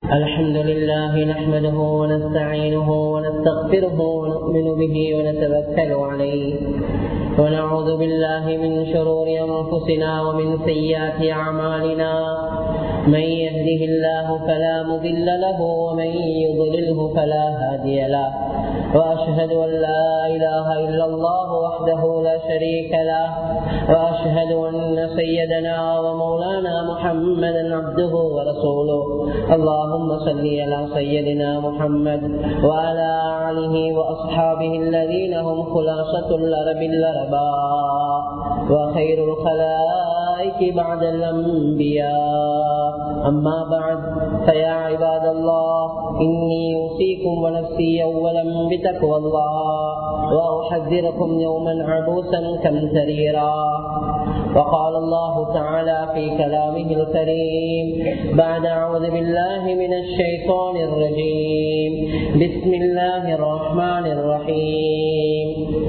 الحمد لله نحمده ونستعينه ونستغفره ونؤمن به ونتوكل عليه ونعوذ بالله من شرور أنفسنا ومن سيئات أعمالنا من يهده الله فلا مضل له ومن يضلله فلا هادي له وأشهد أن لا إله إلا الله وحده لا شريك له وأشهد أن سيدنا ومولانا محمدا عبده ورسوله اللهم صل على سيدنا محمد وعلى آله وأصحابه الذين هم خلاصة الأرب الأرباء وخير الخلائق بعد الأنبياء أما بعد فيا عباد الله إني أوصيكم ونفسي أولا بتقوى الله وأحذركم يوما عبوسا كمثريرا وقال الله تعالى في كلامه الكريم بعد أعوذ بالله من الشيطان الرجيم بسم الله الرحمن الرحيم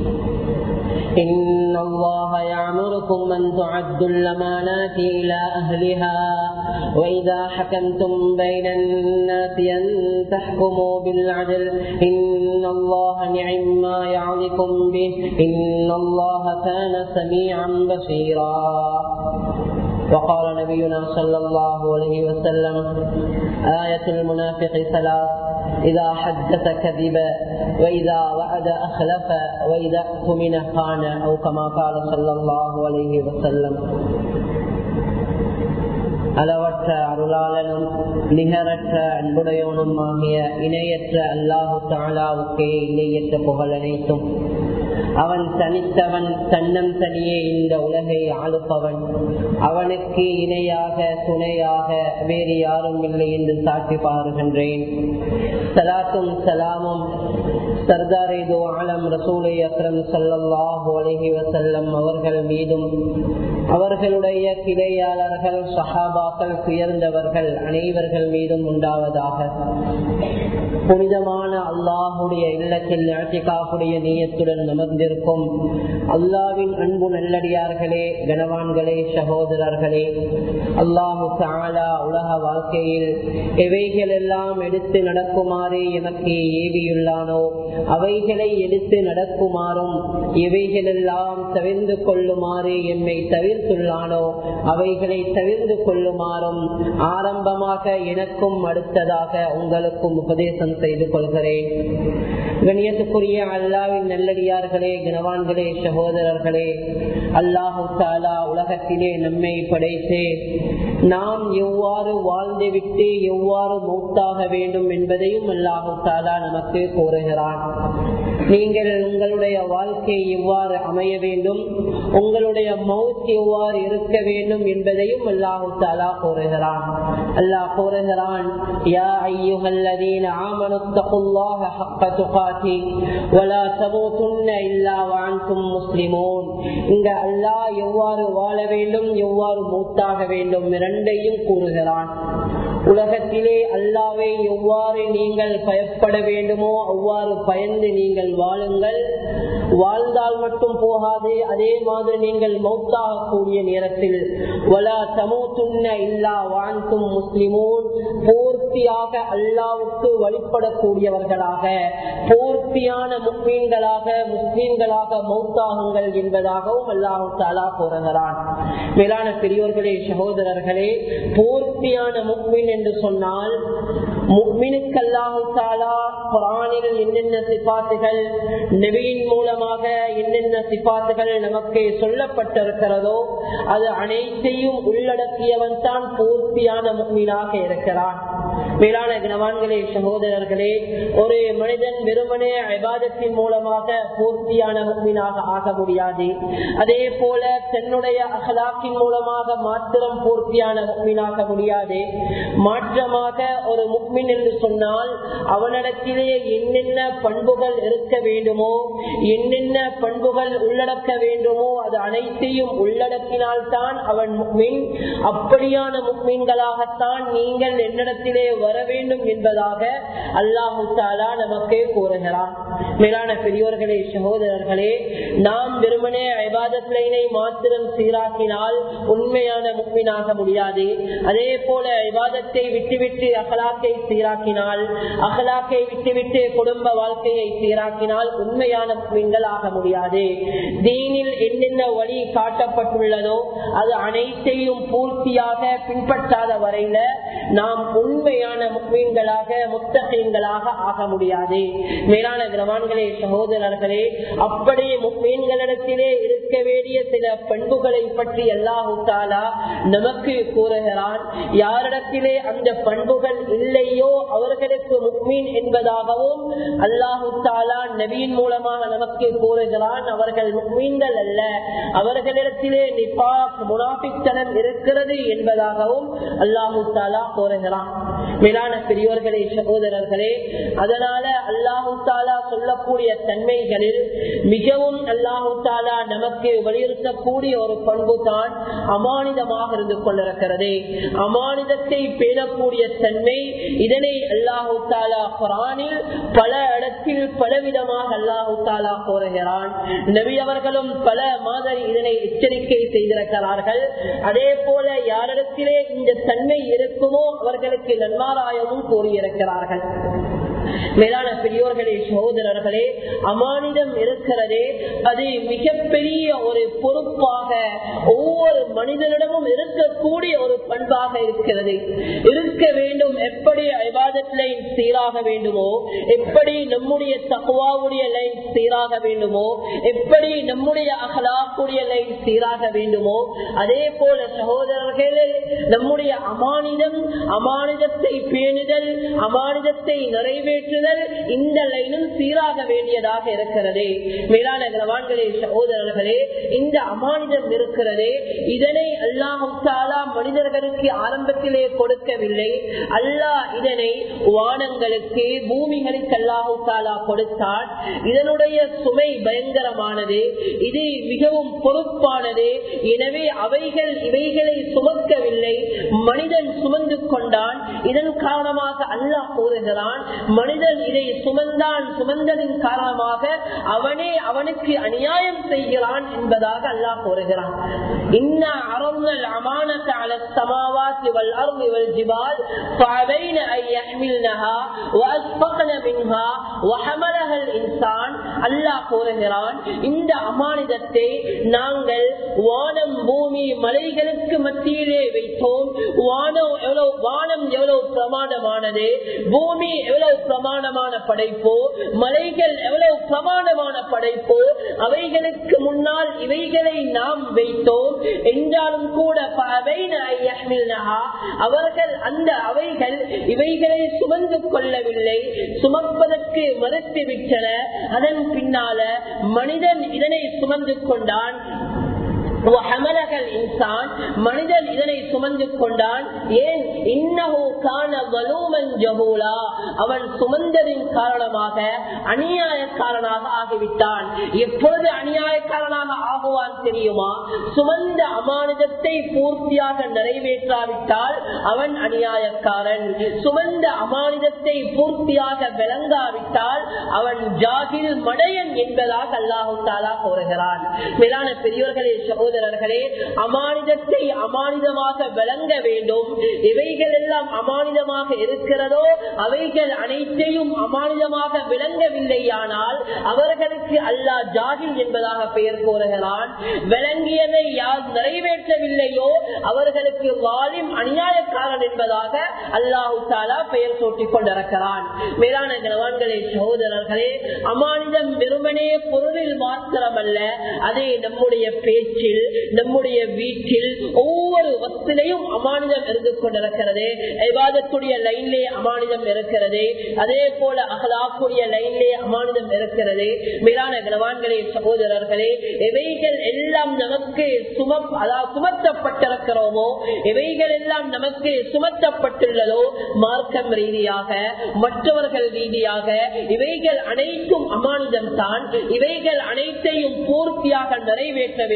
إن الله يعمركم أن تعدوا الأمانات إلى أهلها وإذا حكمتم بين الناس أن تحكموا بالعدل إن الله نعم ما يعظكم به إن الله كان سميعا بصيرا وقال نبينا صلى الله عليه وسلم آية المنافق ثلاث إذا حدث كذب وإذا وعد أخلف وإذا اؤتمن خان أو كما قال صلى الله عليه وسلم அளவற்ற அருளாளனும் நிகரற்ற அன்புடையவனும் ஆகிய இணையற்ற அல்லாஹு தாலாவுக்கே இணையற்ற புகழ் அனைத்தும் அவன் தனித்தவன் தன்னம் தனியே இந்த உலகை ஆளுப்பவன் அவனுக்கு இணையாக துணையாக வேறு யாரும் இல்லை என்று சாட்சி பாருகின்றேன் சலாத்தும் சலாமும் சர்தாரே தோ ஆலம் ரசூலை அக்ரம் சல்லாஹூ அலஹி வசல்லம் அவர்கள் மீதும் அவர்களுடைய கிளையாளர்கள் சஹாபாக்கள் உயர்ந்தவர்கள் அனைவர்கள் மீதும் உண்டாவதாக புனிதமான அல்லாஹுடைய இல்லத்தில் நாட்டிகாவுடைய நீயத்துடன் அமர்ந்திருக்கும் அல்லாவின் அன்பு நல்லடியார்களே கனவான்களே சகோதரர்களே அல்லாஹு சாலா உலக வாழ்க்கையில் எவைகள் எல்லாம் எடுத்து நடக்குமாறு எமக்கு ஏவியுள்ளானோ அவைகளை எடுத்து நடக்குமாறும் எவைகளெல்லாம் தவிர்ந்து கொள்ளுமாறு எம்மை தவிர்த்துள்ளானோ அவைகளை தவிர்ந்து கொள்ளுமாறும் ஆரம்பமாக எனக்கும் அடுத்ததாக உங்களுக்கும் உபதேசம் செய்து கொள்கிறேன் கணியத்துக்குரிய அல்லாவின் நல்லடியார்களே கனவான்களே சகோதரர்களே அல்லாஹு தாலா உலகத்திலே நம்மை படைத்து நாம் எவ்வாறு வாழ்ந்துவிட்டு எவ்வாறு மூத்தாக வேண்டும் என்பதையும் அல்லாஹு தாலா நமக்கு கூறுகிறான் நீங்கள் உங்களுடைய வாழ்க்கை எவ்வாறு அமைய வேண்டும் உங்களுடைய மவுத் எவ்வாறு இருக்க வேண்டும் என்பதையும் அல்லாஹு தாலா கூறுகிறான் அல்லாஹ் கூறுகிறான் யா ஐயுகல்லதீன ஆமனுத்தகுல்லாஹ ஹக்க துகாதி வலா தமூதுன்ன இல்லா வஅன்தும் முஸ்லிமூன் இங்க அல்லாஹ் எவ்வாறு வாழ வேண்டும் எவ்வாறு மூத்தாக வேண்டும் இரண்டையும் கூறுகிறான் உலகத்திலே அல்லாவை எவ்வாறு நீங்கள் பயப்பட வேண்டுமோ அவ்வாறு பயந்து நீங்கள் வாழுங்கள் வாழ்ந்தால் மட்டும் போகாது அதே மாதிரி நீங்கள் மௌத்தாக கூடிய நேரத்தில் வலா தமூத்துன்ன இல்லா வாழ்த்தும் முஸ்லிமூன் பூர்த்தியாக அல்லாவுக்கு வழிபடக்கூடியவர்களாக பூர்த்தியான முஸ்லீம்களாக முஸ்லீம்களாக மௌத்தாகுங்கள் என்பதாகவும் அல்லாஹு தாலா கூறுகிறான் மேலான பெரியோர்களே சகோதரர்களே பூர்த்தியான முக்மின் என்று சொன்னால் குரானில் என்னென்ன சிபாத்துகள் நெவியின் மூலமாக என்னென்ன சிபாத்துகள் நமக்கு சொல்லப்பட்டிருக்கிறதோ அது அனைத்தையும் உள்ளடக்கியவன் தான் பூர்த்தியான முக்மீனாக இருக்கிறான் மேலான கனவான்களே சகோதரர்களே ஒரு மனிதன் வெறுமனே அபாதத்தின் மூலமாக பூர்த்தியான முக்மீனாக ஆக முடியாது அதே போல தன்னுடைய அகலாக்கின் மூலமாக மாத்திரம் பூர்த்தியான முக்மீனாக முடியாது மாற்றமாக ஒரு முக்மின் என்று சொன்னால் அவனிடத்திலே என்னென்ன பண்புகள் இருக்க வேண்டுமோ என்னென்ன பண்புகள் உள்ளடக்க வேண்டுமோ அது அனைத்தையும் உள்ளடக்கினால்தான் அவன் முக்மின் அப்படியான முக்மீன்களாகத்தான் நீங்கள் என்னிடத்திலே வர வேண்டும் என்பதாக அல்லாஹு தாலா நமக்கு கூறுகிறான் மேலான பெரியோர்களே சகோதரர்களே நாம் வெறுமனே ஐபாதத்தினை மாத்திரம் சீராக்கினால் உண்மையான முக்மீனாக முடியாது அதே போல ஐபாதத்தை விட்டுவிட்டு அகலாக்கை சீராக்கினால் அகலாக்கை விட்டுவிட்டு குடும்ப வாழ்க்கையை சீராக்கினால் உண்மையான முக்மீன்கள் ஆக முடியாது தீனில் என்னென்ன வழி காட்டப்பட்டுள்ளதோ அது அனைத்தையும் பூர்த்தியாக பின்பற்றாத வரையில நாம் உண்மையான முக்மீன்களாக முத்தகீன்களாக ஆக முடியாது மேலான கிரவான்களே சகோதரர்களே அப்படி முக்மீன்களிடத்திலே இருக்க வேண்டிய சில பண்புகளை பற்றி அல்லாஹு தாலா நமக்கு கூறுகிறான் யாரிடத்திலே அந்த பண்புகள் இல்லையோ அவர்களுக்கு முக்மீன் என்பதாகவும் அல்லாஹு தாலா நபியின் மூலமாக நமக்கு கூறுகிறான் அவர்கள் முக்மீன்கள் அல்ல அவர்களிடத்திலே நிபாக் முனாபித்தனம் இருக்கிறது என்பதாகவும் அல்லாஹு தாலா கூறுகிறான் மேலான பெரியோர்களே சகோதரர்களே அதனால அல்லாஹு தாலா சொல்லக்கூடிய தன்மைகளில் மிகவும் அல்லாஹு தாலா நமக்கு வலியுறுத்தக்கூடிய ஒரு பண்பு தான் அமானிதமாக இருந்து கொண்டிருக்கிறது அமானிதத்தை பேணக்கூடிய தன்மை இதனை அல்லாஹு தாலா குரானில் பல இடத்தில் பலவிதமாக அல்லாஹு தாலா கோருகிறான் நபி அவர்களும் பல மாதிரி இதனை எச்சரிக்கை செய்திருக்கிறார்கள் அதே போல யாரிடத்திலே இந்த தன்மை இருக்குமோ அவர்களுக்கு நன்மாராயமும் கூறியிருக்கிறார்கள் மேலான பெரியோர்களே சகோதரர்களே அமானிதம் இருக்கிறதே அது மிகப்பெரிய ஒரு பொறுப்பாக ஒவ்வொரு மனிதனிடமும் இருக்கக்கூடிய ஒரு பண்பாக இருக்கிறது இருக்க வேண்டும் எப்படி ஐபாதத் லைன் சீராக வேண்டுமோ எப்படி நம்முடைய தகுவாவுடைய லைன் சீராக வேண்டுமோ எப்படி நம்முடைய அகலாக்குடைய லைன் சீராக வேண்டுமோ அதே போல சகோதரர்களே நம்முடைய அமானிதம் அமானிதத்தை பேணுதல் அமானிதத்தை நிறைவேற்றுதல் இந்த லைனும் சீராக வேண்டியதாக இருக்கிறது மேலான கிரவான்களே சகோதரர்களே இந்த அமானிதம் இருக்கிறதே இதனை அல்லாஹாலா மனிதர்களுக்கு ஆரம்பத்திலே கொடுக்கவில்லை அல்லாஹ் இதனை வானங்களுக்கு பூமிகளுக்கு அல்லாஹாலா கொடுத்தான் இதனுடைய சுமை பயங்கரமானது இது மிகவும் பொறுப்பானது எனவே அவைகள் இவைகளை சுமக்கவில்லை மனிதன் சுமந்து கொண்டான் இதன் காரணமாக அல்லாஹ் கூறுகிறான் மனிதன் இதை சுமந்தான் சுமந்ததின் காரணமாக அவனே அவனுக்கு அநியாயம் செய்கிறான் என்பதாக அல்லாஹ் கூறுகிறான் இன்னா அரங்கள் அமானத்த அல சமாவாத்தி வல் அருள் வல் ஜிபால் فأبين أن يحملنها وأشفقن منها وحملها الإنسان அல்லாஹ் கூறுகிறான் இந்த அமானிதத்தை நாங்கள் வானம் பூமி மலைகளுக்கு மத்தியிலே வைத்தோம் வானம் எவ்வளவு வானம் எவ்வளவு பிரமாணமானது பூமி எவ்வளவு பிரமாணமான படைப்போ மலைகள் எவ்வளவு பிரமாணமான படைப்போ அவைகளுக்கு முன்னால் இவைகளை நாம் வைத்தோம் என்றாலும் கூட அவர்கள் அந்த அவைகள் இவைகளை சுமந்து கொள்ளவில்லை சுமப்பதற்கு மறுத்து விட்டன அதன் பின்னால மனிதன் இதனை சுமந்து கொண்டான் மனிதன் இதனை சுமந்து கொண்டான் ஏன் இன்னஹோ காண வலூமன் ஜபூலா அவன் சுமந்ததின் காரணமாக அநியாயக்காரனாக ஆகிவிட்டான் எப்பொழுது அநியாயக்காரனாக ஆகுவான் தெரியுமா சுமந்த அமானிதத்தை பூர்த்தியாக நிறைவேற்றாவிட்டால் அவன் அநியாயக்காரன் சுமந்த அமானிதத்தை பூர்த்தியாக விளங்காவிட்டால் அவன் ஜாகில் மடையன் என்பதாக அல்லாஹு தாலா கூறுகிறான் மேலான பெரியவர்களே சகோதரர்களே அமானிதத்தை அமானிதமாக விளங்க வேண்டும் இவைகள் எல்லாம் அமானிதமாக இருக்கிறதோ அவைகள் அனைத்தையும் அமானிதமாக விளங்கவில்லையானால் அவர்களுக்கு அல்லாஹ் ஜாகில் என்பதாக பெயர் கூறுகிறான் விளங்கியதை யார் நிறைவேற்றவில்லையோ அவர்களுக்கு வாலிம் அநியாயக்காரன் என்பதாக அல்லாஹு தாலா பெயர் சூட்டிக் கொண்டிருக்கிறான் மேலான கனவான்களே சகோதரர்களே அமானிதம் வெறுமனே பொருளில் மாத்திரமல்ல அதே நம்முடைய பேச்சில் நம்முடைய வீட்டில் ஒவ்வொரு வசதிலையும் அமானிதம் இருந்து கொண்டிருக்கிறது ஐவாதத்துடைய லைன்லே அமானிதம் இருக்கிறது அதே போல அகலாக்குடைய லைன்லே அமானிதம் இருக்கிறது மேலான கனவான்களே சகோதரர்களே எவைகள் எல்லாம் நமக்கு சும அதாவது சுமத்தப்பட்டிருக்கிறோமோ எவைகள் எல்லாம் நமக்கு சுமத்தப்பட்டுள்ளதோ மார்க்கம் ரீதியாக மற்றவர்கள் ரீதியாக இவைகள் அனைத்தும் அமானிதம் தான் இவைகள் அனைத்தையும் பூர்த்தியாக நிறைவேற்ற வேண்டும்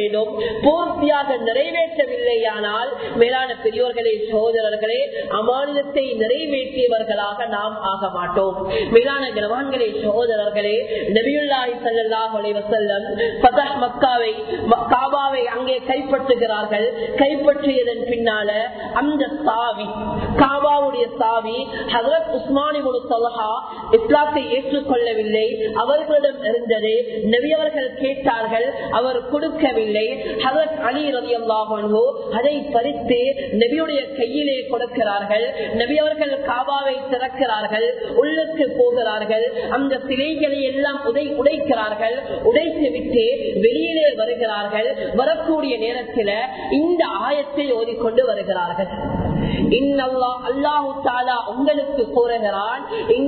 பூர்த்தியாக நிறைவேற்றவில்லையானால் மேலான பெரியோர்களே சகோதரர்களே அமானிதத்தை நிறைவேற்றியவர்களாக நாம் ஆக மாட்டோம் மேலான கனவான்களே சகோதரர்களே நபியுல்லாஹி ஸல்லல்லாஹு அலைஹி வஸல்லம் ஃபதஹ் மக்காவை காபாவை அங்கே கைப்பற்றுகிறார்கள் கைப்பற்றியதன் பின்னால அந்த சாவி காபாவுடைய சாவி ஹசரத் உஸ்மானி தலஹா இஸ்லாத்தை ஏற்றுக்கொள்ளவில்லை அவர்களிடம் இருந்தது நபி அவர்கள் கேட்டார்கள் அவர் கொடுக்கவில்லை ஹசரத் அலி ரவி அல்லாஹோ அதை பறித்து நபியுடைய கையிலே கொடுக்கிறார்கள் நபி அவர்கள் காபாவை திறக்கிறார்கள் உள்ளுக்கு போகிறார்கள் அந்த சிலைகளை எல்லாம் உடை உடைக்கிறார்கள் உடைத்து விட்டு வெளியிலே வருகிறார்கள் வரக்கூடிய நேரத்தில் இந்த ஆயத்தை ஓதிக்கொண்டு வருகிறார்கள் அல்லாஹு தாலா உங்களுக்கு கூறுகிறான்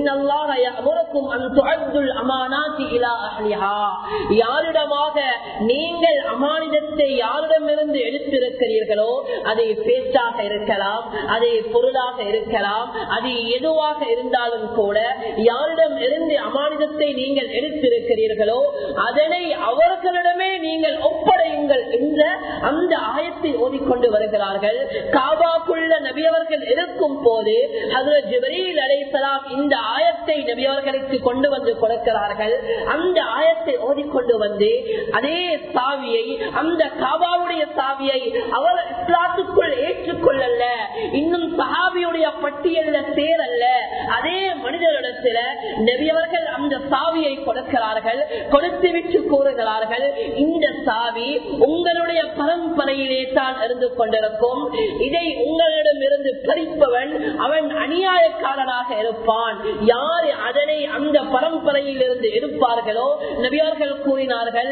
யாரிடமாக நீங்கள் அமானிதத்தை யாரிடமிருந்து எடுத்திருக்கிறீர்களோ அதை பேச்சாக இருக்கலாம் அதை பொருளாக இருக்கலாம் அது எதுவாக இருந்தாலும் கூட யாரிடம் இருந்து அமானிதத்தை நீங்கள் எடுத்திருக்கிறீர்களோ அதனை அவர்களிடமே நீங்கள் ஒப்படையுங்கள் என்ற அந்த ஆயத்தை ஓதிக்கொண்டு வருகிறார்கள் காபாக்குள்ள நபியவர்கள் இருக்கும் போது அலைசலாம் இந்த ஆயத்தை நபியவர்களுக்கு கொண்டு வந்து கொடுக்கிறார்கள் அந்த ஆயத்தை ஓதிக்கொண்டு வந்து அதே சாவியை அந்த காபாவுடைய சாவியை அவர் இஸ்லாத்துக்குள் ஏற்றுக்கொள்ளல இன்னும் சஹாபியுடைய பட்டியல்ல சேரல்ல அதே மனிதரிடத்துல நபியவர்கள் அந்த சாவியை கொடுக்கிறார்கள் கொடுத்து விட்டு கூறுகிறார்கள் இந்த சாவி உங்களுடைய பரம்பரையிலே தான் இருந்து கொண்டிருக்கும் இதை உங்களிடம் இருந்து பறிப்பவன் அவன் அநியாயக்காரனாக இருப்பான் யாரு அதனை அந்த பரம்பரையில் இருந்து எடுப்பார்களோ நபியவர்கள் கூறினார்கள்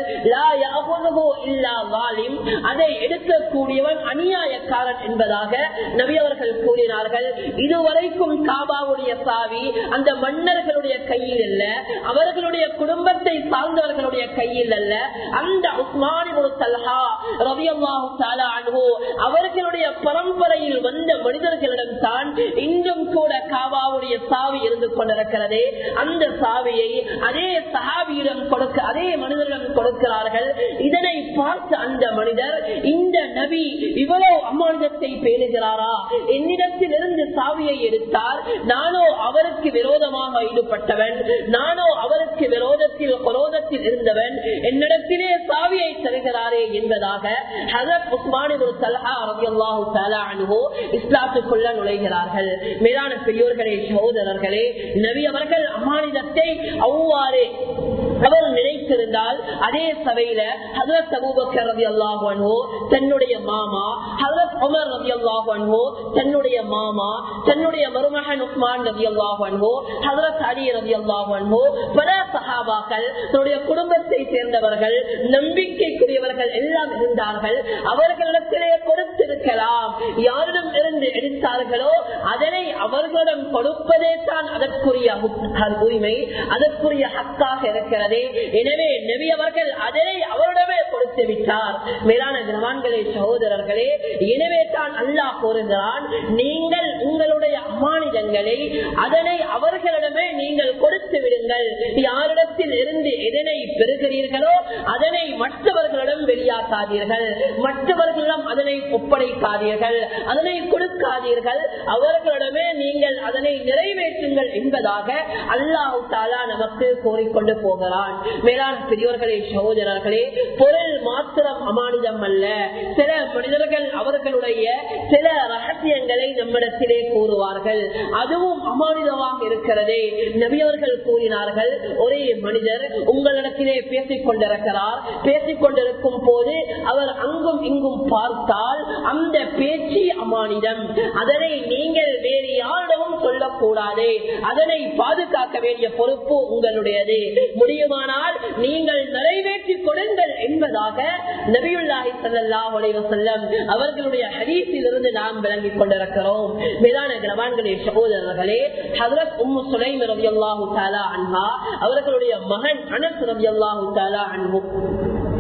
அதை எடுக்கக்கூடியவன் அநியாயக்காரன் என்பதாக நபியவர்கள் கூறினார்கள் இதுவரைக்கும் காபாவுடைய சாவி அந்த மன்னர்களுடைய கையில் அல்ல அவர்களுடைய குடும்பத்தை சார்ந்தவர்களுடைய கையில் அல்ல அந்த உஸ்மானி தல்ஹா ரவியல்லாஹு அவர்களுடைய பரம்பரையில் வந்த மனிதர்களிடம் தான் இன்றும் கூட காபாவுடைய சாவி இருந்து கொண்டிருக்கிறது அந்த சாவியை அதே சஹாபியிடம் கொடுக்க அதே மனிதரிடம் கொடுக்கிறார்கள் இதனை பார்த்த அந்த மனிதர் இந்த நபி இவ்வளவு அம்மானிதத்தை பேணுகிறாரா என்னிடத்தில் இருந்து சாவியை எடுத்தார் நானோ அவருக்கு விரோதமாக ஈடுபட்டவன் நானோ அவருக்கு விரோதத்தில் குரோதத்தில் இருந்தவன் என்னிடத்திலே சாவியை தருகிறாரே என்பதாக ஹசரத் உஸ்மானி ஒரு சலஹா ரபியல்லாஹு தஆலா அன்ஹு இஸ்லாத்துக்குள்ள நுழைகிறார்கள் மேலான பெரியோர்களே சகோதரர்களே நபி அவர்கள் அமானிதத்தை அவ்வாறு அவர் நினைத்திருந்தால் அதே சபையில ஹசரத் அபூபக்கர் ரவி அல்லாஹோ தன்னுடைய மாமா ஹசரத் உமர் ரவி அல்லாஹோ தன்னுடைய மாமா தன்னுடைய மருமகன் உஸ்மான் ரவி அல்லாஹோ ஹசரத் அலி ரவி அல்லாஹோ பல சஹாபாக்கள் தன்னுடைய குடும்பத்தை சேர்ந்தவர்கள் நம்பிக்கைக்குரியவர்கள் எல்லாம் இருந்தார்கள் அவர்களிடத்திலே கொடுத்திருக்கலாம் யாரிடம் இருந்து எடுத்தார்களோ அதனை அவர்களிடம் கொடுப்பதே தான் அதற்குரிய உரிமை அதற்குரிய ஹக்காக இருக்கிறது எனவே நபி அவர்கள் அதனை அவரிடமே கொடுத்து விட்டார் மேலான கிரவான்களே சகோதரர்களே எனவே தான் அல்லாஹ் கூறுகிறான் நீங்கள் உங்களுடைய அம்மானிதங்களை அதனை அவர்களிடமே நீங்கள் கொடுத்து விடுங்கள் யாரிடத்தில் இருந்து எதனை பெறுகிறீர்களோ அதனை மற்றவர்களிடம் வெளியாக்காதீர்கள் மற்றவர்களிடம் அதனை ஒப்படைக்காதீர்கள் அதனை கொடுக்காதீர்கள் அவர்களிடமே நீங்கள் அதனை நிறைவேற்றுங்கள் என்பதாக அல்லாஹு தாலா நமக்கு கோரிக்கொண்டு போகிறான் மேலான பெரியோர்களே சகோதரர்களே பொருள் மாத்திரம் அமானிதம் அல்ல சில மனிதர்கள் அவர்களுடைய சில ரகசியங்களை நம்மிடத்திலே கூறுவார்கள் அதுவும் அமானிதமாக இருக்கிறதே நபியவர்கள் கூறினார்கள் ஒரே மனிதர் உங்களிடத்திலே பேசிக் கொண்டிருக்கிறார் பேசிக் கொண்டிருக்கும் போது அவர் அங்கும் இங்கும் பார்த்தால் அந்த பேச்சு அமானிதம் அதனை நீங்கள் வேறு யாரிடமும் சொல்லக்கூடாது அதனை பாதுகாக்க வேண்டிய பொறுப்பு உங்களுடையது முடியுமானால் நீங்கள் நிறைவேற்றி கொடுங்கள் என்பதாக நபியுல்லாஹி சல்லாஹ் செல்லம் அவர்களுடைய ஹரீஸில் இருந்து நாம் விளங்கிக் கொண்டிருக்கிறோம் மேலான கிரவான்களே சகோதரர்களே ஹசரத் உம்மு சுலைம் ரவி அல்லாஹு தாலா அன்ஹா அவர்களுடைய மகன் அனஸ் ரவி அல்லாஹு தாலா அன்பு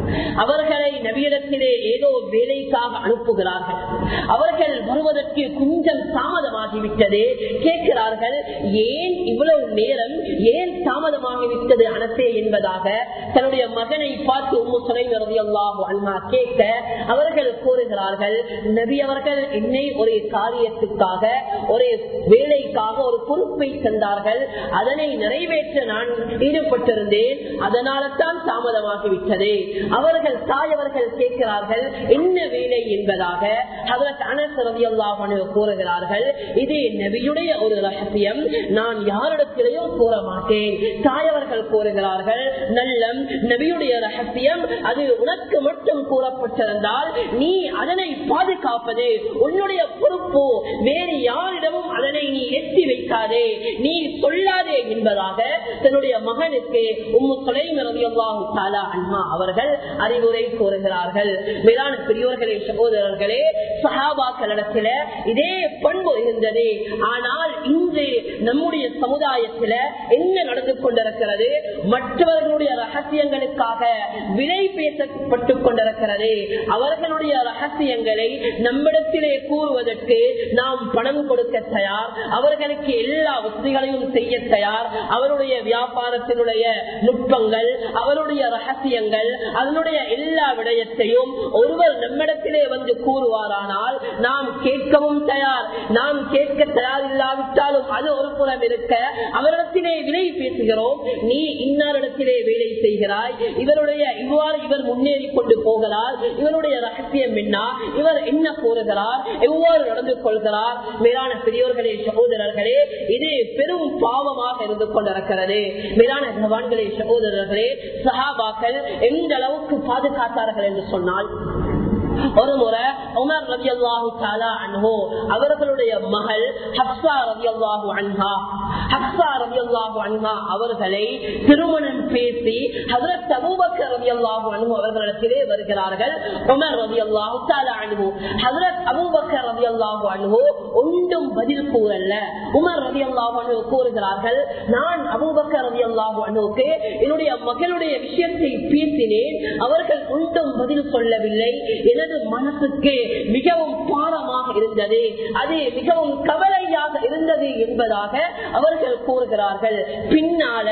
அவர்களை நபியிடத்திலே ஏதோ வேலைக்காக அனுப்புகிறார்கள் அவர்கள் வருவதற்கு கொஞ்சம் தாமதமாகிவிட்டது கேட்கிறார்கள் ஏன் இவ்வளவு நேரம் ஏன் தாமதமாகிவிட்டது அனசே என்பதாக தன்னுடைய மகனை பார்த்து உம்மு சுலைம் ரலியல்லாஹு அன்ஹா கேட்க அவர்கள் கூறுகிறார்கள் நபி அவர்கள் என்னை ஒரு காரியத்துக்காக ஒரு வேலைக்காக ஒரு பொறுப்பை தந்தார்கள் அதனை நிறைவேற்ற நான் ஈடுபட்டிருந்தேன் அதனால தான் தாமதமாகிவிட்டது அவர்கள் தாய் அவர்கள் கேட்கிறார்கள் என்ன வேலை என்பதாக அதற்கு அனஸ் ரலியல்லாஹு அன்ஹு கூறுகிறார்கள் இது நபியுடைய ஒரு ரகசியம் நான் யாரிடத்திலேயும் கூற மாட்டேன் தாயவர்கள் கூறுகிறார்கள் நல்லம் நபியுடைய ரகசியம் அது உனக்கு மட்டும் கூறப்பட்டிருந்தால் நீ அதனை பாதுகாப்பது உன்னுடைய பொறுப்பு வேறு யாரிடமும் அதனை நீ எட்டி வைக்காதே நீ சொல்லாதே என்பதாக தன்னுடைய மகனுக்கு உம்மு சுலைம் ரலியல்லாஹு தஆலா அன்ஹா அவர்கள் அறிவுரை கூறுகிறார்கள் மேலான பெரியோர்களே சகோதரர்களே சஹாபாக்களிடத்துல இதே பண்பு இருந்தது ஆனால் இன்று நம்முடைய சமுதாயத்துல என்ன நடந்து கொண்டிருக்கிறது மற்றவர்களுடைய ரகசியங்களுக்காக விலை பேசப்பட்டு கொண்டிருக்கிறது அவர்களுடைய ரகசியங்களை நம்மிடத்திலே கூறுவதற்கு நாம் பணம் கொடுக்க தயார் அவர்களுக்கு எல்லா வசதிகளையும் செய்ய தயார் அவருடைய வியாபாரத்தினுடைய நுட்பங்கள் அவருடைய ரகசியங்கள் அதனுடைய எல்லா விடயத்தையும் ஒருவர் நம்மிடத்திலே வந்து கூறுவாரானால் நாம் கேட்கவும் தயார் நாம் கேட்க தயார் இல்லாவிட்டாலும் அது ஒரு புறம் இருக்க அவரிடத்திலே விலை பேசுகிறோம் நீ இன்னாரிடத்திலே வேலை செய்கிறாய் இவருடைய இவ்வாறு இவர் முன்னேறி கொண்டு போகிறார் இவருடைய ரகசியம் என்ன இவர் என்ன கூறுகிறார் எவ்வாறு நடந்து கொள்கிறார் மேலான பெரியோர்களே சகோதரர்களே இது பெரும் பாவமாக இருந்து கொண்டிருக்கிறது மேலான பகவான்களே சகோதரர்களே சஹாபாக்கள் எந்த அளவுக்கு பாதுகாத்தார்கள் என்று சொன்னால் ஒரு முறை உமர் ரவி அல்லாஹு அன்ஹோ அவர்களுடைய மகள் ஹப்சா ரவி அல்லாஹு அன்ஹா ஹப்சா ரவி அல்லாஹு அன்ஹா அவர்களை திருமணம் பேசி ஹசரத் அபூபக்கர் ரவி அல்லாஹு அன்ஹு அவர்களிடத்திலே வருகிறார்கள் உமர் ரவி அல்லாஹு அன்ஹு ஹசரத் அபூபக்கர் ரவி அல்லாஹு அன்ஹு ஒன்றும் பதில் கூறல்ல உமர் ரவி அல்லாஹு அன்ஹு கூறுகிறார்கள் நான் அபூபக்கர் ரவி அல்லாஹு அன்ஹுக்கு என்னுடைய மகளுடைய விஷயத்தை பேசினேன் அவர்கள் ஒன்றும் பதில் சொல்லவில்லை எனது மனசுக்கு மிகவும் பாரமாக இருந்தது அது மிகவும் கவலையாக இருந்தது என்பதாக அவர்கள் கூறுகிறார்கள் பின்னால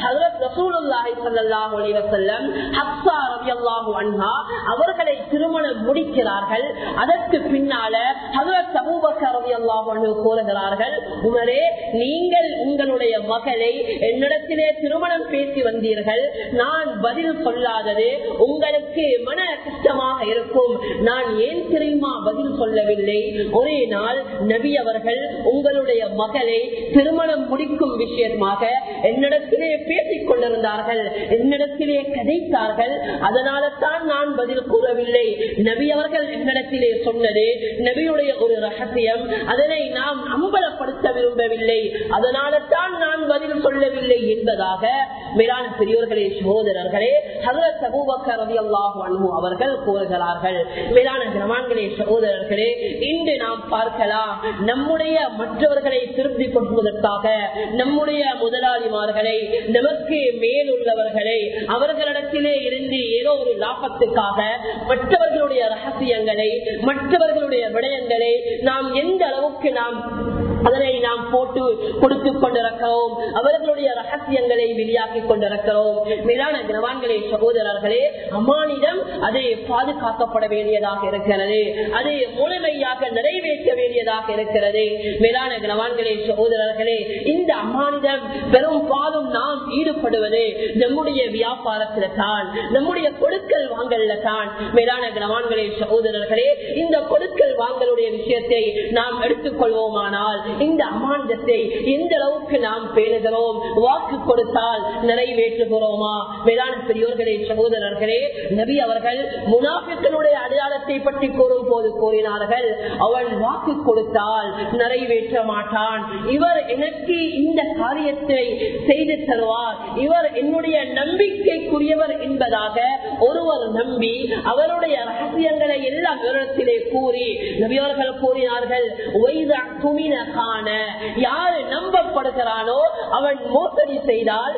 அவர்களை திருமணம் முடிக்கிறார்கள் அதற்கு பின்னால கூறுகிறார்கள் உமரே நீங்கள் உங்களுடைய மகளை என்னிடத்திலே திருமணம் பேசி வந்தீர்கள் நான் பதில் சொல்லாதது உங்களுக்கு மன கஷ்டமாக இருக்கும் நான் ஏன் தெரியுமா பதில் சொல்லவில்லை ஒரே நாள் நபி அவர்கள் உங்களுடைய மகளை திருமணம் முடிக்கும் விஷயமாக என்னிடத்திலே பேசிக் கொண்டிருந்தார்கள் என்னிடத்திலே கதைத்தார்கள் அதனால தான் நான் பதில் கூறவில்லை நபி அவர்கள் என்னிடத்திலே சொன்னது நபியுடைய ஒரு ரகசியம் அதனை நாம் அம்பலப்படுத்த விரும்பவில்லை அதனால தான் நான் பதில் சொல்லவில்லை என்பதாக மேலான பெரியோர்களே சகோதரர்களே ஹசரத் அபூபக்கர் ரலியல்லாஹு அன்ஹு அவர்கள் கூறுகிறார்கள் மேலான கிரமான்களே சகோதரர்களே இன்று நாம் பார்க்கலாம் நம்முடைய மற்றவர்களை திருப்தி கொள்வதற்காக நம்முடைய முதலாளிமார்களை நமக்கு மேலுள்ளவர்களை அவர்களிடத்திலே இருந்து ஏதோ ஒரு லாபத்துக்காக மற்றவர்களுடைய ரகசியங்களை மற்றவர்களுடைய விடயங்களை நாம் எந்த அளவுக்கு நாம் அதனை நாம் போட்டு கொடுத்துக் கொண்டிருக்கிறோம் அவர்களுடைய ரகசியங்களை வெளியாக்கி கொண்டிருக்கிறோம் மேலான கிரவான்களே சகோதரர்களே அம்மானிடம் அதை பாதுகாக்கப்பட வேண்டியதாக இருக்கிறது அதை முழுமையாக நிறைவேற்ற வேண்டியதாக இருக்கிறது மேலான கிரவான்களே சகோதரர்களே இந்த அம்மானிடம் பெரும் பாலும் நாம் ஈடுபடுவது நம்முடைய வியாபாரத்தில தான் நம்முடைய கொடுக்கல் வாங்கல்ல தான் மேலான கிரவான்களே சகோதரர்களே இந்த கொடுக்கல் வாங்கலுடைய விஷயத்தை நாம் எடுத்துக்கொள்வோமானால் இந்த அமாண்டத்தை எந்த அளவுக்கு நாம் பேணுகிறோம் வாக்கு கொடுத்தால் நிறைவேற்றுகிறோமா மேலான பெரியோர்களே சகோதரர்களே நபி அவர்கள் முனாபித்தனுடைய அடையாளத்தை பற்றி கூறும் போது கூறினார்கள் அவன் வாக்கு கொடுத்தால் நிறைவேற்ற மாட்டான் இவர் எனக்கு இந்த காரியத்தை செய்து தருவார் இவர் என்னுடைய நம்பிக்கைக்குரியவர் என்பதாக ஒருவர் நம்பி அவருடைய ரகசியங்களை எல்லாம் விவரத்திலே கூறி நபியவர்கள் கூறினார்கள் காண யாரு நம்பப்படுகிறானோ அவன் மோசடி செய்தால் அவன்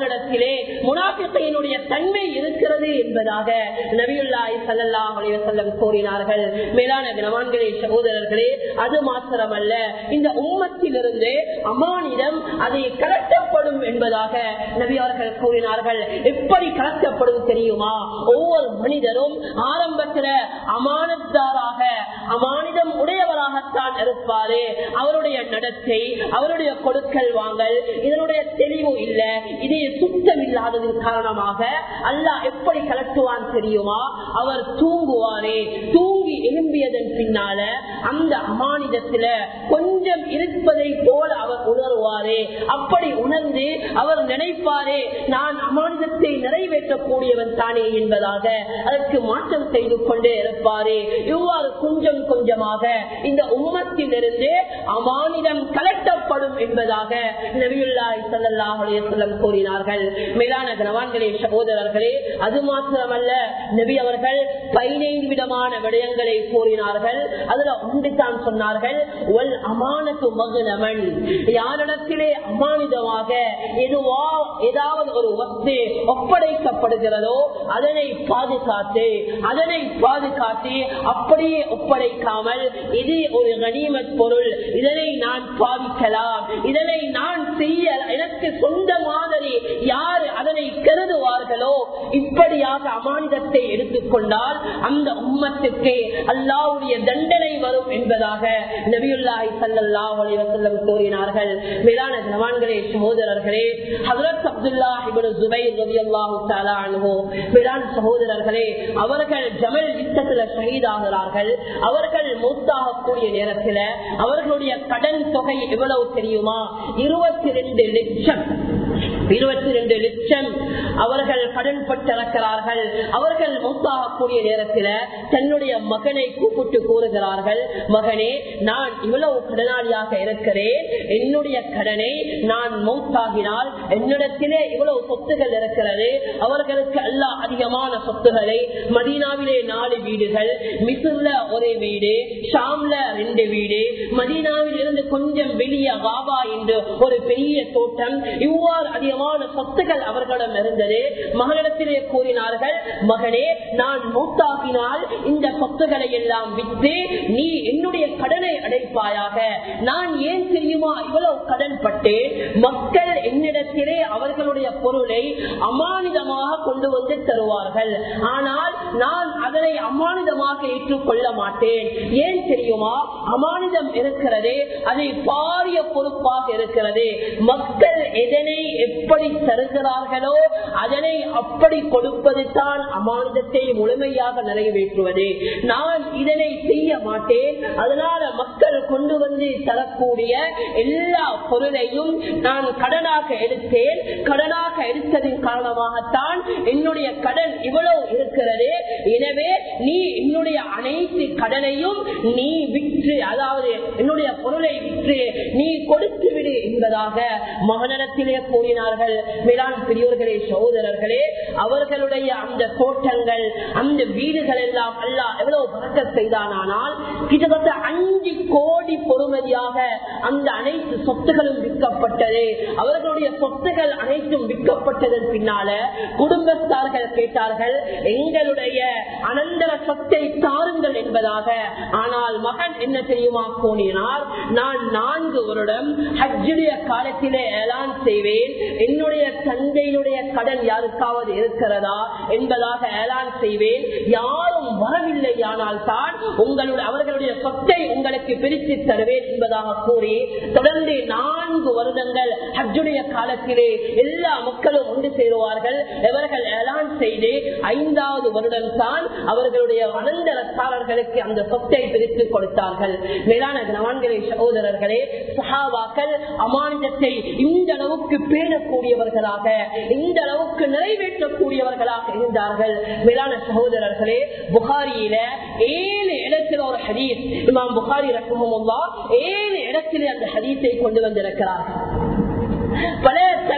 அவர்களிடத்திலே முனாபிக்கையினுடைய தன்மை இருக்கிறது என்பதாக நபியுல்லாய் சல்லா அலிவசல்லம் கூறினார்கள் மேலான கனவான்களே சகோதரர்களே அது மாத்திரமல்ல இந்த உம்மத்திலிருந்து அமானிடம் அதை கலட்டப்படும் என்பதாக நபி அவர்கள் கூறினார்கள் எப்படி கலட்டப்படும் தெரியுமா ஒவ்வொரு மனிதரும் ஆரம்பத்தில் அமானத்தாராக அமானிதம் உடையவராகத்தான் இருப்பாரு அவருடைய நடத்தை அவருடைய கொடுக்கல் வாங்கல் இதனுடைய தெளிவு இல்ல இது சுத்தம் இல்லாததன் காரணமாக அல்லாஹ் எப்படி கலட்டுவான் தெரியுமா அவர் தூங்குவாரே தூங்கி எழும்பியதன் பின்னால அந்த அமானிதத்துல கொஞ்சம் இருப்பதை போல அவர் உணர்வாரே அப்படி உணர்ந்து அவர் நினைப்பாரே நான் அமானிதத்தை நிறைவேற்றக்கூடியவன் தானே என்பதாக அதற்கு மாற்றம் செய்து கொண்டே இருப்பாரே இவ்வாறு கொஞ்சம் கொஞ்சமாக இந்த உம்மத்திலிருந்து அமானிதம் கலட்டப்படும் என்பதாக நபியுல்லாய் சல்லாஹ் அலையம் கூறினார்கள் மேலான கனவான்களே சகோதரர்களே அது மாத்திரமல்ல நபி அவர்கள் பதினைந்து விதமான விடயங்களை கூறினார்கள் அதுல ஒன்றுதான் சொன்னார்கள் ஒல் அமானத்து மகுனமன் யாரிடத்திலே அமானிதமாக எதுவா ஏதாவது ஒரு வஸ்து ஒப்படைக்கப்படுகிறதோ அதனை பாதுகாத்து அதனை பாதுகாத்து அப்படியே ஒப்படைக்காமல் இது ஒரு கனிமத் பொருள் இதனை நான் பாவிக்கலாம் இதனை நான் செய்ய எனக்கு சொந்த மாதிரி யார் அதனை கருதுவார்களோ இப்படியாக அமானிதத்தை எடுத்துக்கொண்டால் அந்த உம்மத்துக்கு அல்லாவுடைய தண்டனை வரும் என்பதாக நபியுல்லாஹி சல்லாஹ் அலிவசல்லம் கூறினார்கள் மேலான ஜவான்களே சகோதரர்களே ஹசரத் அப்துல்லா இபனு ஜுபைர் ரலியல்லாஹு தஆலா அன்ஹு மேலான சகோதரர்களே அவர்கள் ஜமல் யுத்தத்துல ஷஹீதாகிறார்கள் அவர்கள் மூத்தாகக்கூடிய நேரத்தில் அவர்களுடைய கடன் தொகை எவ்வளவு தெரியுமா இருபத்தி ரெண்டு லட்சம் இருபத்தி ரெண்டு லட்சம் அவர்கள் கடன் பட்டிருக்கிறார்கள் அவர்கள் மூத்தாகக்கூடிய நேரத்தில் தன்னுடைய மகனை கூப்பிட்டு கூறுகிறார்கள் மகனே நான் இவ்வளவு கடனாளியாக இருக்கிறேன் என்னுடைய கடனை நான் மௌத்தாகினால் என்னிடத்திலே இவ்வளவு சொத்துகள் இருக்கிறது அவர்களுக்கு அல்ல அதிகமான சொத்துகளை மதீனாவிலே நாலு வீடுகள் மிசுர்ல ஒரு வீடு ஷாம்ல ரெண்டு வீடு மதீனாவில் இருந்து கொஞ்சம் வெளியே வாபா என்று ஒரு பெரிய தோட்டம் இவ்வாறு அதிகமான சொத்துகள் அவர்களிடம் இருந்தது மகளிடத்திலே கூறினார்கள் மகனே நான் மூத்தாகினால் இந்த சொத்துக்களை எல்லாம் விற்று நீ என்னுடைய கடனை அடைப்பாயாக நான் ஏன் தெரியுமா இவ்வளவு கடன் பட்டேன் மக்கள் என்னிடத்திலே அவர்களுடைய பொருளை அமானிதமாக கொண்டு வந்து தருவார்கள் ஆனால் நான் அதனை அமானிதமாக ஏற்றுக்கொள்ள மாட்டேன் ஏன் தெரியுமா அமானிதம் இருக்கிறது அதை பாரிய பொறுப்பாக இருக்கிறது மக்கள் எதனை எப்படி தருகிறார்களோ அதனை அப்படி கொடுப்பது தான் அமானிதத்தை முழுமையாக நிறைவேற்றுவது நான் இதனை செய்ய மாட்டேன் அதனால மக்கள் கொண்டு வந்து தரக்கூடிய எல்லா பொருளையும் நான் கடனாக எடுத்தேன் கடனாக எடுத்ததின் காரணமாகத்தான் என்னுடைய கடன் இவ்வளவு இருக்கிறது எனவே நீ என்னுடைய அனைத்து கடனையும் நீ விற்று அதாவது என்னுடைய பொருளை விற்று நீ கொடுத்து விடு என்பதாக மகனிடத்திலே கூறினார்கள் மேலாண் பெரியோர்களே சகோதரர்களே அவர்களுடைய அந்த தோட்டங்கள் அந்த வீடுகள் எல்லாம் அல்ல எவ்வளவு பறக்க செய்தானால் கிட்டத்தட்ட அஞ்சு கோடி பொறுமதியாக அந்த அனைத்து சொத்துகளும் விற்கப்பட்டது அவர்களுடைய சொத்துகள் அனைத்தும் விற்கப்பட்டதன் பின்னால குடும்பத்தார்கள் கேட்டார்கள் எங்களுடைய அனந்தர சொத்தை தாருங்கள் என்பதாக ஆனால் மகன் என்ன தெரியுமா கூறினார் நான் நான்கு வருடம் ஹஜ்ஜுடைய காலத்திலே ஏலான் செய்வேன் என்னுடைய தந்தையினுடைய கடன் யாருக்காவது இருக்கிறதா என்பதாக ஏலான் செய்வேன் யாரும் வரவில்லை ஆனால் தான் உங்களுடைய அவர்களுடைய சொத்தை உங்களுக்கு பிரித்து தருவேன் என்பதாக கூறி தொடர்ந்து நான்கு வருடங்கள் ஹஜ்ஜுடைய காலத்திலே எல்லா மக்களும் ஒன்று சேருவார்கள் இவர்கள் ஏலான் செய்து ஐந்தாவது வருடம் தான் அவர்களுடைய அனந்தரத்தாளர்களுக்கு அந்த சொத்தை பிரித்து கொடுத்தார்கள் மேலான கனவான்களே சகோதரர்களே சஹாவாக்கள் அமானிதத்தை இந்த அளவுக்கு பேணக்கூடியவர்களாக இந்த அளவுக்கு நிறைவேற்றக்கூடியவர்களாக இருந்தார்கள் மேலான சகோதரர்களே புகாரியில ஏழு இடத்துல ஒரு ஹதீஸ் இமாம் புகாரி ரஹமுல்லா ஏழு இடத்திலே அந்த ஹதீஸை கொண்டு வந்திருக்கிறார்கள் பல தலைப்பொழுது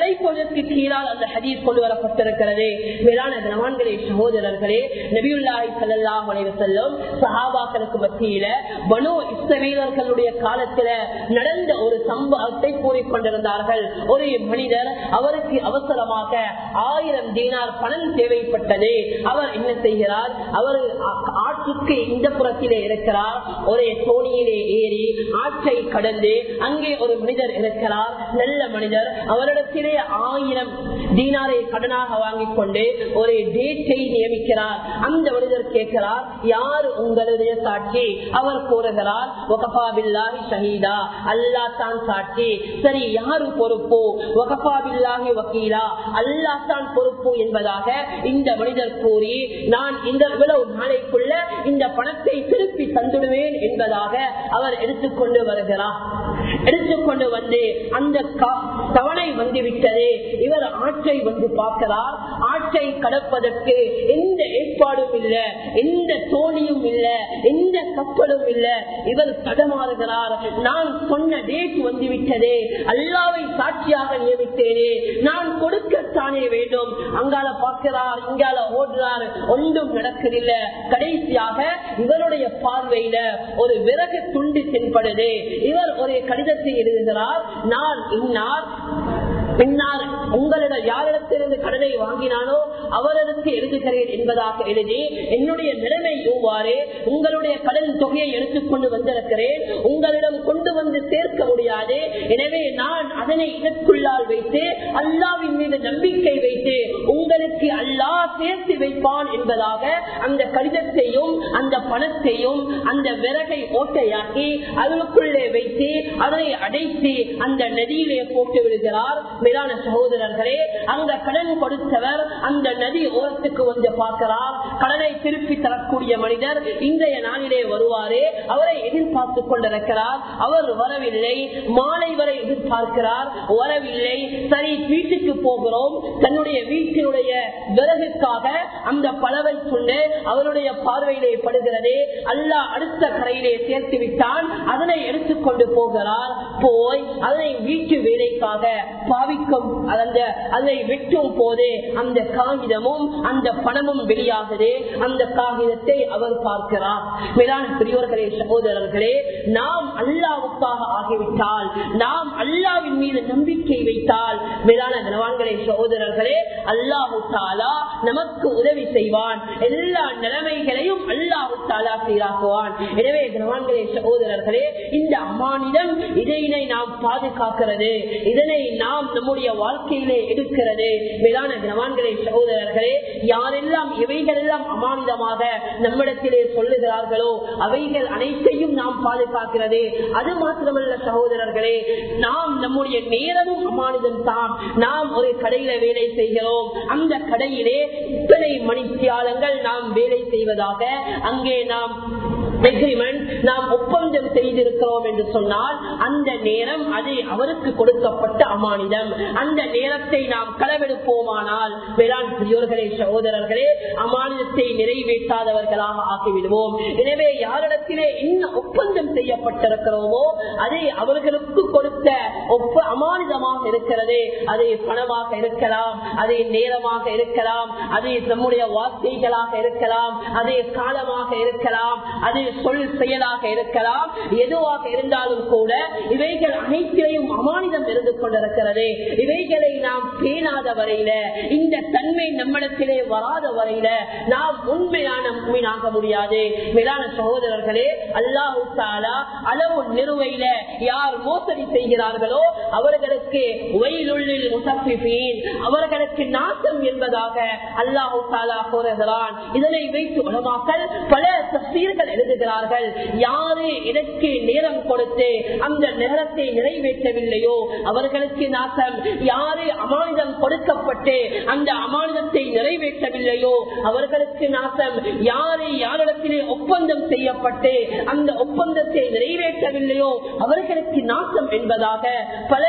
ஆயத்துகளுக்கு கீழால் அந்த ஹதீஸ் கொண்டு வரப்பட்டிருக்கிறது மேலான கனவான்களே சகோதரர்களே நபியுல்லாஹி ஸல்லல்லாஹு அலைஹி வஸல்லம் சஹாபாக்களுக்கு மத்தியில பனு இஸ்ரவேலர்களுடைய காலத்துல நடந்த ஒரு சம்பவத்தை கூறிக்கொண்டிருந்தார்கள் ஒரு மனிதர் அவருக்கு அவசரமாக ஆயிரம் தீனார் பணம் தேவைப்பட்டது அவர் என்ன செய்கிறார் அவர் ஆற்றுக்கு இந்த புறத்திலே இருக்கிறார் ஒரே தோணியிலே ஏறி ஆற்றை கடந்து அங்கே ஒரு மனிதர் இருக்கிறார் நல்ல மனிதர் அவரிடத்திலே ஆயிரம் தீனாரை கடனாக வாங்கிக் கொண்டு ஒரு டேட்டை நியமிக்கிறார் அந்த மனிதர் கேட்கிறார் யார் உங்களுடைய சாட்சி அவர் கூறுகிறார் ஒகபாபில்லாஹி ஷஹீதா அல்லா தான் சாட்சி சரி யாரு பொறுப்பு ஒகபாபில்லாஹி வக்கீலா அல்லா தான் பொறுப்பு என்பதாக இந்த மனிதர் கூறி நான் இந்த இவ்வளவு நாளைக்குள்ள இந்த பணத்தை திருப்பி தந்துடுவேன் என்பதாக அவர் எடுத்துக்கொண்டு வருகிறார் எடுத்துக்கொண்டு வந்து அந்த தவணை வந்துவிட்டது இவர் ஆற்றை வந்து பார்க்கிறார் ஆற்றை கடப்பதற்கு எந்த ஏற்பாடும் இல்ல எந்த தோணியும் இல்ல எந்த கப்பலும் இல்ல இவர் தடமாறுகிறார் நான் சொன்ன டேட் வந்துவிட்டதே அல்லாவை சாட்சியாக நியமித்தேனே நான் கொடுக்கத்தானே வேண்டும் அங்கால பார்க்கிறார் இங்கால ஓடுறார் ஒன்றும் நடக்கவில்ல கடைசியாக இவருடைய பார்வையில ஒரு விறகு துண்டு தென்படுது இவர் ஒரு கடிதத்தை எழுதுகிறார் நான் இன்னார் பின்னால் உங்களிடம் யாரிடத்திலிருந்து கடனை வாங்கினானோ அவரிடத்து எழுதுகிறேன் என்பதாக எழுதி என்னுடைய நிலைமை இவ்வாறு உங்களுடைய கடன் தொகையை எடுத்துக்கொண்டு வந்திருக்கிறேன் உங்களிடம் கொண்டு வந்து சேர்க்க முடியாது எனவே நான் அதனை இதற்குள்ளால் வைத்து அல்லாவின் மீது நம்பிக்கை வைத்து உங்களுக்கு அல்லாஹ் சேர்த்து வைப்பான் என்பதாக அந்த கடிதத்தையும் அந்த பணத்தையும் அந்த விறகை ஓட்டையாக்கி அதற்குள்ளே வைத்து அதனை அடைத்து அந்த நதியிலே போட்டு விடுகிறார் மேலான சகோதரர்களே அங்க கடன் கொடுத்தவர் அந்த நதி ஓரத்துக்கு வந்து பார்க்கிறார் கடனை திருப்பி தரக்கூடிய மனிதர் இன்றைய நாளிலே வருவாரே அவரை எதிர்பார்த்து கொண்டிருக்கிறார் அவர் வரவில்லை மாலை வரை எதிர்பார்க்கிறார் வரவில்லை சரி வீட்டுக்கு போகிறோம் தன்னுடைய வீட்டினுடைய விறகுக்காக அந்த பழவை கொண்டு அவருடைய பார்வையிலே படுகிறது அல்லா அடுத்த கரையிலே சேர்த்து விட்டான் அதனை எடுத்துக்கொண்டு போகிறார் போய் அதனை வீட்டு வேலைக்காக பாவிக்கும் அந்த அதை வெட்டும் போது அந்த காகிதமும் அந்த பணமும் வெளியாகுது அந்த காகிதத்தை அவர் பார்க்கிறார் மேலான பெரியோர்களே சகோதரர்களே நாம் அல்லாவுக்காக ஆகிவிட்டால் நாம் அல்லாவின் மீது நம்பிக்கை வைத்தால் மேலான கனவான்களே சகோதரர்களே அல்லாஹு தாலா நமக்கு உதவி செய்வான் எல்லா நிலைமைகளையும் அல்லாஹு தாலா சீராக்குவான் எனவே கனவான்களே சகோதரர்களே இந்த அம்மானிடம் இதனை நாம் பாதுகாக்கிறது இதனை நாம் நம்முடைய வாழ்க்கையிலே எடுக்கிறது மேலான கனவான்களே சகோதரர்களே யாரெல்லாம் இவைகள் எல்லாம் அமானிதமாக நம்மிடத்திலே சொல்லுகிறார்களோ அவைகள் அனைத்தையும் நாம் பாதுகாக்கிறது அது மாத்திரமல்ல சகோதரர்களே நாம் நம்முடைய நேரமும் அமானிதம் தான் நாம் ஒரு கடையில வேலை செய்கிறோம் அந்த கடையிலே இத்தனை மணித்தியாலங்கள் நாம் வேலை செய்வதாக அங்கே நாம் எக்ரிமெண்ட் நாம் ஒப்பந்தம் செய்திருக்கிறோம் என்று சொன்னால் அந்த நேரம் அது அவருக்கு கொடுக்கப்பட்ட அமானிதம் அந்த நேரத்தை நாம் களவெடுப்போமானால் வேளாண் பெரியோர்களே சகோதரர்களே அமானிதத்தை நிறைவேற்றாதவர்களாக ஆக்கிவிடுவோம் எனவே யாரிடத்திலே என்ன ஒப்பந்தம் செய்யப்பட்டிருக்கிறோமோ அதை அவர்களுக்கு கொடுத்த ஒப்ப அமானிதமாக இருக்கிறது அது பணமாக இருக்கலாம் அது நேரமாக இருக்கலாம் அது நம்முடைய வார்த்தைகளாக இருக்கலாம் அது காலமாக இருக்கலாம் அது சொல் செயலாக இருக்கலாம் எதுவாக இருந்தாலும் கூட இவைகள் அனைத்திலையும் அமானிதம் இருந்து கொண்டிருக்கிறது இவைகளை நாம் பேணாத வரையில இந்த தன்மை நம்மிடத்திலே வராத வரையில நாம் உண்மையான உண்மையாக முடியாது மேலான சகோதரர்களே அல்லாஹு தாலா அளவு நிறுவையில யார் மோசடி செய்கிறார்களோ அவர்களுக்கு வயலுள்ளில் முசப்பின் அவர்களுக்கு நாசம் என்பதாக அல்லாஹு தாலா கூறுகிறான் இதனை வைத்து உலமாக்கள் பல தப்சீர்கள் எழுதுகிறார்கள் யாரு இதற்கு நேரம் கொடுத்து அந்த நேரத்தை நிறைவேற்றவில்லையோ அவர்களுக்கு நாசம் யாரு அமானிதம் கொடுக்கப்பட்டு அந்த அமானிதத்தை நிறைவேற்றவில்லையோ அவர்களுக்கு நாசம் யாரு யாரிடத்திலே ஒப்பந்தம் செய்யப்பட்டு அந்த ஒப்பந்தத்தை நிறைவேற்றவில்லையோ அவர்களுக்கு நாசம் என்பதாக பல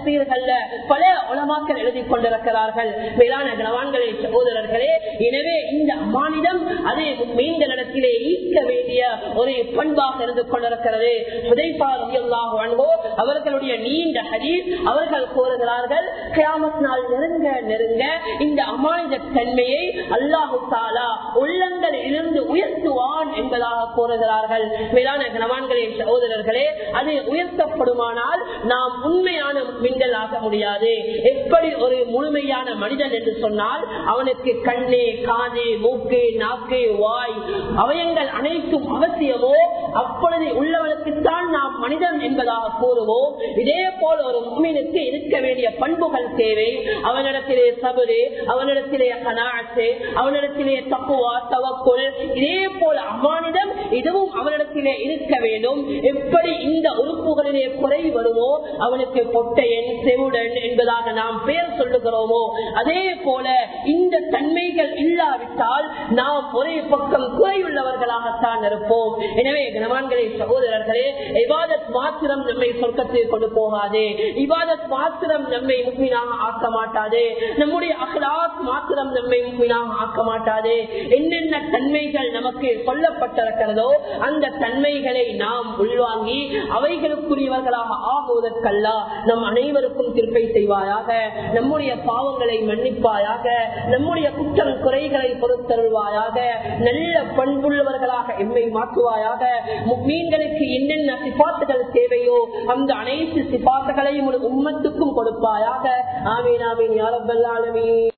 தப்சீர்கள்ல பல உலமாக்கள் எழுதி கொண்டிருக்கிறார்கள் மேலான கனவான்களே சகோதரர்களே எனவே இந்த மாநிலம் அதே மீன்களிடத்திலே ஈர்க்க வேண்டிய ஒரு பண்பாக இருந்து கொண்டிருக்கிறது ஹுதைஃபா ரலியல்லாஹு அன்ஹு அவர்களுடைய நீண்ட ஹதீஸ் அவர்கள் கூறுகிறார்கள் கியாமத் நாள் நெருங்க நெருங்க இந்த அமானித தன்மையை அல்லாஹு தாலா உள்ளங்களில் இருந்து உயர்த்துவான் என்பதாக கூறுகிறார்கள் மேலான கனவான்களே சகோதரர்களே அது உயர்த்தப்படுமானால் நாம் உண்மையான மின்னல் ஆக முடியாது எப்படி ஒரு முழுமையான மனிதன் என்று சொன்னால் அவனுக்கு கண்ணே காது மூக்கு நாக்கு வாய் அவயங்கள் அனைத்தும் அவசியமோ அப்பொழுது உள்ளவனுக்குத்தான் நாம் மனிதன் என்பதாக கூறுவோம் இதே போல ஒரு முக்மீனுக்கு இருக்க வேண்டிய பண்புகள் தேவை அவனிடத்திலே சபரு அவனிடத்திலே கனாத்து அவனிடத்திலே தப்புவா தவக்குள் இதே போல அம்மானிடம் இதுவும் அவனிடத்திலே இருக்க வேண்டும் எப்படி இந்த உறுப்புகளிலே குறை வருமோ அவனுக்கு பொட்டையன் செவுடன் என்பதாக நாம் பெயர் சொல்லுகிறோமோ அதே போல இந்த தன்மைகள் இல்லாவிட்டால் நாம் ஒரே பக்கம் குறையுள்ளவர்களாகத்தான் இருப்போம் எனவே கனவான்களே சகோதரர்களே இபாதத் மாத்திரம் நம்மை சொர்க்கத்தில் கொண்டு போகாது இபாதத் மாத்திரம் நம்மை முக்மீனாக ஆக்க மாட்டாது நம்முடைய அகலாத் மாத்திரம் நம்மை முக்மீனாக ஆக்க மாட்டாது என்னென்ன தன்மைகள் நமக்கு சொல்லப்பட்டிருக்கிறதோ அந்த தன்மைகளை நாம் உள்வாங்கி அவைகளுக்குரியவர்களாக ஆகுவதற்கல்ல நம் அனைவருக்கும் திருப்பை செய்வாயாக நம்முடைய பாவங்களை மன்னிப்பாயாக நம்முடைய குற்றம் குறைகளை பொறுத்தருள்வாயாக நல்ல பண்புள்ளவர்களாக எம்மை மாற்றுவாயாக மீன்களுக்கு என்னென்ன சிபாத்துகள் தேவையோ அந்த அனைத்து சிபாத்துகளையும் ஒரு உம்மத்துக்கும் கொடுப்பாயாக ஆமீன் ஆமீன் யாரப்பல்லாலுமே